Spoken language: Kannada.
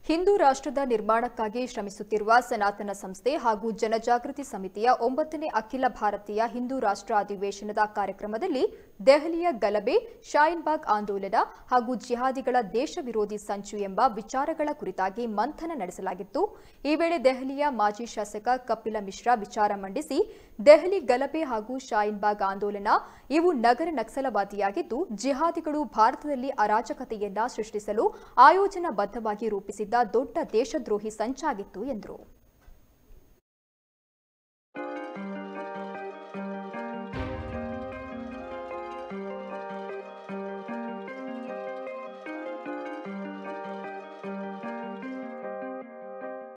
ಹಿಂದೂ ರಾಷ್ಟ್ರದ ನಿರ್ಮಾಣಕ್ಕಾಗಿ ಶ್ರಮಿಸುತ್ತಿರುವ ಸನಾತನ ಸಂಸ್ಥೆ ಹಾಗೂ ಜನಜಾಗೃತಿ ಸಮಿತಿಯ ಒಂಬತ್ತನೇ ಅಖಿಲ ಭಾರತೀಯ ಹಿಂದೂ ರಾಷ್ಟ್ರ ಅಧಿವೇಶನದ ಕಾರ್ಯಕ್ರಮದಲ್ಲಿ ದೆಹಲಿಯ ಗಲಭೆ ಶಾಯಿನ್ಬಾಗ್ ಆಂದೋಲನ ಹಾಗೂ ಜಿಹಾದಿಗಳ ದೇಶ ವಿರೋಧಿ ಸಂಚು ಎಂಬ ವಿಚಾರಗಳ ಕುರಿತಾಗಿ ಮಂಥನ ನಡೆಸಲಾಗಿತ್ತು ಈ ವೇಳೆ ದೆಹಲಿಯ ಮಾಜಿ ಶಾಸಕ ಕಪಿಲ ಮಿಶ್ರಾ ವಿಚಾರ ಮಂಡಿಸಿ ದೆಹಲಿ ಗಲಭೆ ಹಾಗೂ ಶಾಯಿನ್ಬಾಗ್ ಆಂದೋಲನ ಇವು ನಗರ ನಕ್ಸಲವಾದಿಯಾಗಿದ್ದು ಜಿಹಾದಿಗಳು ಭಾರತದಲ್ಲಿ ಅರಾಜಕತೆಯನ್ನ ಸೃಷ್ಟಿಸಲು ಆಯೋಜನಾಬದ್ಧವಾಗಿ ರೂಪಿಸಿದ್ದ ದೊಡ್ಡ ದೇಶದ್ರೋಹಿ ಸಂಚಾಗಿತ್ತು ಎಂದರು